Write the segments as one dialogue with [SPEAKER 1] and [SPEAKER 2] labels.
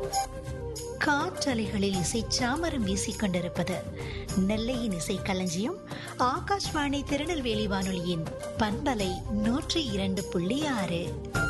[SPEAKER 1] காற்றலைகளில் இசை சாமரம் வீசிக் கொண்டிருப்பது நெல்லையின் இசை களஞ்சியம் ஆகாஷ்வாணி திருநெல்வேலி வானொலியின் பண்பலை நூற்றி இரண்டு புள்ளி ஆறு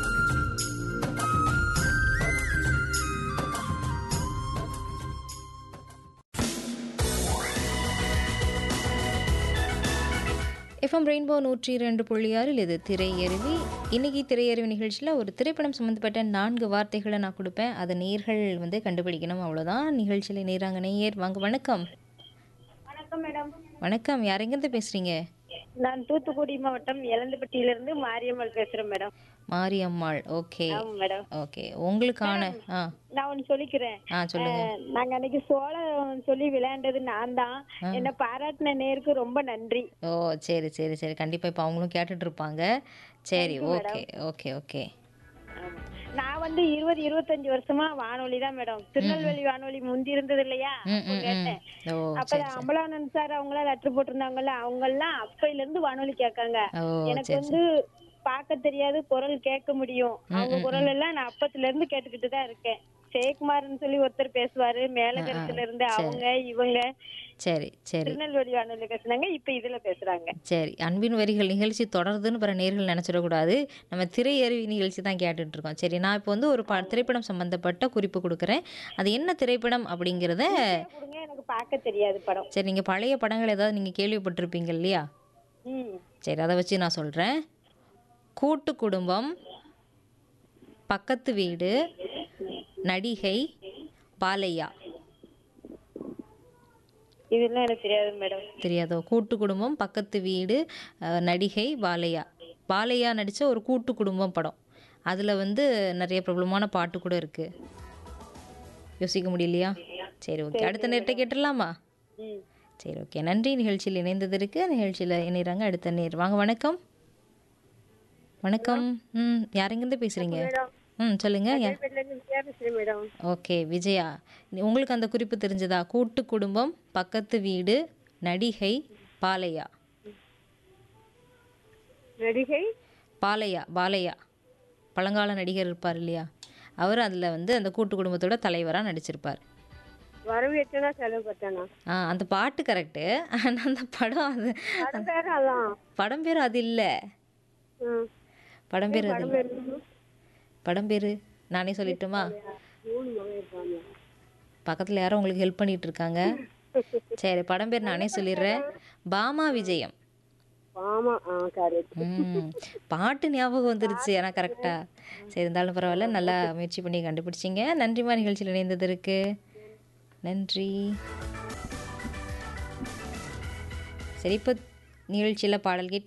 [SPEAKER 2] எஃப்எம் ரெயின்போ நூற்றி இரண்டு புள்ளி ஆறில் இது திரையருவி இன்னைக்கு திரையருவி நிகழ்ச்சியில் ஒரு திரைப்படம் சம்மந்தப்பட்ட நான்கு வார்த்தைகளை நான் கொடுப்பேன் அதை நேர்கள் வந்து கண்டுபிடிக்கணும் அவ்வளோதான் நிகழ்ச்சியில் நேராங்க நேயர் வாங்க வணக்கம்
[SPEAKER 3] வணக்கம் மேடம்
[SPEAKER 2] வணக்கம் யார் எங்கேருந்து பேசுகிறீங்க
[SPEAKER 3] நான் தூத்துக்குடி மாவட்டம் எலந்தப்பட்டியிலிருந்து மாரியம்மாள் பேசுறேன் மேடம்
[SPEAKER 2] மாரியம்மாள் ஓகே
[SPEAKER 3] ஆமா மேடம்
[SPEAKER 2] ஓகே உங்களுக்கான ஆ
[SPEAKER 3] நான் ஒன்னு சொல்லிக்கிறேன்
[SPEAKER 2] ஆ சொல்லுங்க
[SPEAKER 3] அஹ், நாங்க அன்னைக்கு சோளம் சொல்லி விளையாண்டது நான் தான் என்ன பாராட்டின நேருக்கு ரொம்ப நன்றி
[SPEAKER 2] ஓ சரி சரி சரி கண்டிப்பாக இப்போ அவங்களும் கேட்டுட்டு இருப்பாங்க சரி ஓகே ஓகே ஓகே
[SPEAKER 3] ஆமா. நான் வந்து இருபது இருபத்தஞ்சு வருஷமா வானொலி தான் மேடம் திருநெல்வேலி வானொலி முந்தி இருந்தது இல்லையா
[SPEAKER 2] ம்
[SPEAKER 3] அப்ப
[SPEAKER 2] ம் ம்
[SPEAKER 3] கேட்டேன்
[SPEAKER 2] ஓ
[SPEAKER 3] அப்ப
[SPEAKER 2] சரி சரி
[SPEAKER 3] அமலானந்த் சார் அவங்க எல்லாம் லெட்டர் போட்டிருந்தாங்கல்ல அவங்க எல்லாம் அப்பையில இருந்து வானொலி கேட்காங்க
[SPEAKER 2] ஓ
[SPEAKER 3] எனக்கு
[SPEAKER 2] சரி
[SPEAKER 3] வந்து பார்க்க தெரியாது குரல் கேட்க முடியும் அவங்க குரல் எல்லாம் நான் அப்பத்துல இருந்து கேட்டுக்கிட்டு தான் இருக்கேன் ஜெயக்குமார்னு சொல்லி ஒருத்தர் பேசுவாரு மேலகரத்துல இருந்து அவங்க இவங்க
[SPEAKER 2] சரி சரி
[SPEAKER 3] திருநெல்வேலி வானொலி பேசுனாங்க இப்ப இதுல பேசுறாங்க
[SPEAKER 2] சரி அன்பின் வரிகள் நிகழ்ச்சி தொடருதுன்னு பிற நேர்கள் நினச்சிடக்கூடாது நம்ம திரையருவி நிகழ்ச்சி தான் கேட்டுட்டு இருக்கோம் சரி நான் இப்போ வந்து ஒரு ப திரைப்படம் சம்மந்தப்பட்ட குறிப்பு கொடுக்குறேன் அது என்ன திரைப்படம் அப்படிங்கிறத
[SPEAKER 3] கொடுங்க எனக்கு பார்க்க தெரியாது படம்
[SPEAKER 2] சரி நீங்கள் பழைய படங்கள் ஏதாவது நீங்கள் கேள்விப்பட்டிருப்பீங்க இல்லையா
[SPEAKER 3] ம்
[SPEAKER 2] சரி அதை வச்சு நான் சொல்கிறேன் கூட்டு குடும்பம் பக்கத்து வீடு நடிகை பாலையா
[SPEAKER 3] இதெல்லாம் எனக்கு தெரியாது மேடம்
[SPEAKER 2] தெரியாதோ கூட்டு குடும்பம் பக்கத்து வீடு அஹ், நடிகை பாலையா பாலையா நடித்த ஒரு கூட்டு குடும்பம் படம் அதில் வந்து நிறைய பிரபலமான பாட்டு கூட இருக்குது யோசிக்க முடியலையா சரி ஓகே அடுத்த நேரத்தை கேட்டுடலாமா
[SPEAKER 3] ம்
[SPEAKER 2] சரி ஓகே நன்றி நிகழ்ச்சியில் இணைந்ததற்கு நிகழ்ச்சியில் இணைகிறாங்க அடுத்த நேர் வாங்க வணக்கம் வணக்கம் ம் யாரெங்கேருந்து பேசுகிறீங்க ம் சொல்லுங்கள் யா
[SPEAKER 3] பேசுறேன் மேடம்
[SPEAKER 2] ஓகே விஜயா நீ- உங்களுக்கு அந்த குறிப்பு தெரிஞ்சதா கூட்டு குடும்பம் பக்கத்து வீடு நடிகை பாலையா
[SPEAKER 3] நடிகை
[SPEAKER 2] பாலையா பாலையா பழங்கால நடிகர் இருப்பார் இல்லையா அவர் அதில் வந்து அந்த கூட்டு குடும்பத்தோட தலைவராக நடிச்சிருப்பார்
[SPEAKER 3] வரவு எத்தனா செலவு பத்தானா
[SPEAKER 2] ஆ அந்த பாட்டு கரெக்டு ஆனால் அந்த படம் அது
[SPEAKER 3] பேர் அதான்
[SPEAKER 2] படம் பேர் அது இல்லை
[SPEAKER 3] ம்
[SPEAKER 2] படம் பேர் அது இல்ல. படம் பேர் நானே சொல்லட்டுமா
[SPEAKER 3] மூணு மகன் இருப்பாங்க
[SPEAKER 2] பக்கத்தில் யாரோ உங்களுக்கு ஹெல்ப் பண்ணிட்டு இருக்காங்க சரி படம் பேர் நானே சொல்லிடுறேன் பாமா விஜயம்
[SPEAKER 3] ஆமா ஆ கரெக்ட்
[SPEAKER 2] ம் பாட்டு ஞாபகம் வந்துருச்சு ஆனால் கரெக்டாக சரி இருந்தாலும் பரவாயில்ல நல்லா முயற்சி பண்ணி கண்டுபிடிச்சிங்க நன்றிமா நிகழ்ச்சியில் இணைந்ததற்கு நன்றி சரி இப்போ நிகழ்ச்சியில் பாடல் கேட்க